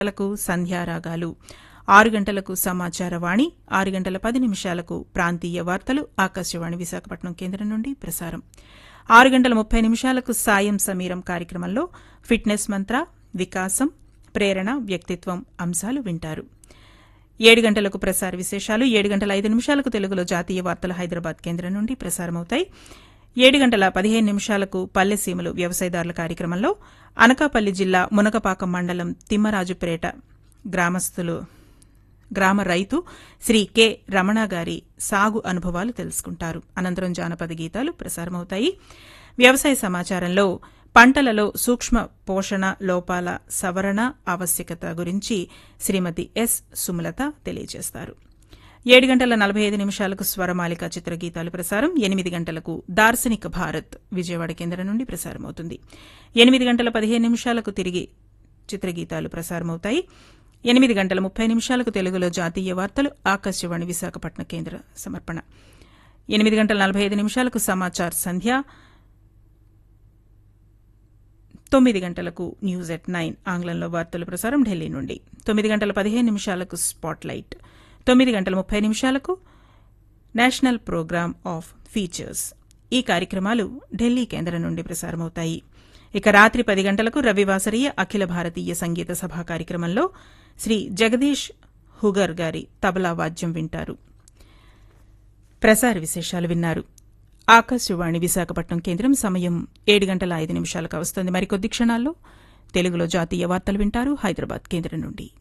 గంటలకు సంధ్యారాగాలు ఆరు గంటలకు సమాచార వాణి ఆరు గంటల పది నిమిషాలకు ప్రాంతీయ వార్తలు ఆకాశవాణి విశాఖపట్నం కేంద్రం నుండి ప్రసారం ఆరు గంటల ముప్పై నిమిషాలకు సాయం సమీరం కార్యక్రమంలో ఫిట్నెస్ మంత్ర వికాసం ప్రేరణ వ్యక్తిత్వం అంశాలు వింటారు ఏడు గంటలకు ప్రసార విశేషాలు ఏడు గంటల ఐదు నిమిషాలకు తెలుగులో జాతీయ వార్తలు హైదరాబాద్ కేంద్రం నుండి ప్రసారమవుతాయి ఏడు గంటల పదిహేను నిమిషాలకు పల్లెసీమలు వ్యవసాయదారుల కార్యక్రమంలో అనకాపల్లి జిల్లా మునగపాక మండలం తిమ్మరాజుపేట గ్రామస్తులు గ్రామ రైతు శ్రీ కె రమణ గారి సాగు అనుభవాలు తెలుసుకుంటారు అనంతరం జానపద గీతాలు ప్రసారమవుతాయి వ్యవసాయ సమాచారంలో పంటలలో సూక్ష్మ పోషణ లోపాల సవరణ ఆవశ్యకత గురించి శ్రీమతి ఎస్ సుమలత తెలియజేస్తారు ఏడు గంటల నలభై ఐదు నిమిషాలకు స్వరమాలిక చిత్రగీతాలు ప్రసారం ఎనిమిది గంటలకు దార్శనిక భారత్ విజయవాడ కేంద్రం నుండి ప్రసారమవుతుంది ఎనిమిది గంటల పదిహేను నిమిషాలకు తిరిగి చిత్రగీతాలు ప్రసారమవుతాయి ఎనిమిది గంటల ముప్పై నిమిషాలకు తెలుగులో జాతీయ వార్తలు ఆకాశవాణి విశాఖపట్నం కేంద్ర సమర్పణ ఎనిమిది గంటల నలభై ఐదు నిమిషాలకు సమాచార్ సంధ్య తొమ్మిది గంటలకు న్యూస్ ఎట్ నైన్ ఆంగ్లంలో వార్తల ప్రసారం ఢిల్లీ నుండి తొమ్మిది గంటల పదిహేను నిమిషాలకు స్పాట్ లైట్ తొమ్మిది గంటల ముప్పై నిమిషాలకు నేషనల్ ప్రోగ్రామ్ ఆఫ్ ఫీచర్స్ ఈ కార్యక్రమాలు ఢిల్లీ కేంద్రం నుండి ప్రసారమవుతాయి ఇక రాత్రి పది గంటలకు రవివాసరీయ అఖిల భారతీయ సంగీత సభ కార్యక్రమంలో శ్రీ జగదీష్ హుగర్ గారి తబలా వాద్యం వింటారు ప్రసార విశేషాలు విన్నారు ఆకాశవాణి విశాఖపట్నం కేంద్రం సమయం ఏడు గంటల ఐదు నిమిషాలకు వస్తుంది మరికొద్ది క్షణాల్లో తెలుగులో జాతీయ వార్తలు వింటారు హైదరాబాద్ కేంద్రం నుండి